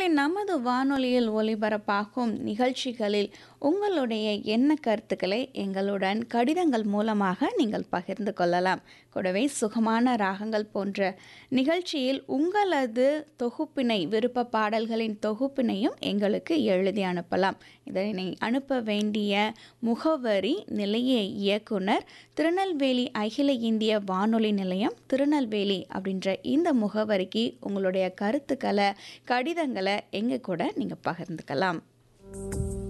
நேர்களே நமது வானொலியில் ஒலிபரப்பாகும் நிகழ்ச்சிகளில் உங்களுடைய எண்ண கருத்துக்களை எங்களுடன் கடிதங்கள் மூலமாக நீங்கள் பகிர்ந்து கொள்ளலாம் கூடவே சுகமான ராகங்கள் போன்ற நிகழ்ச்சியில் உங்களது தொகுப்பினை விருப்ப பாடல்களின் தொகுப்பினையும் எங்களுக்கு எழுதி அனுப்பலாம் இதனை அனுப்ப வேண்டிய முகவரி நிலைய இயக்குனர் திருநெல்வேலி அகில இந்திய வானொலி நிலையம் திருநெல்வேலி அப்படின்ற இந்த முகவரிக்கு உங்களுடைய கருத்துக்களை கடிதங்களை எங்க கூட நீங்கள் பகிர்ந்துக்கலாம்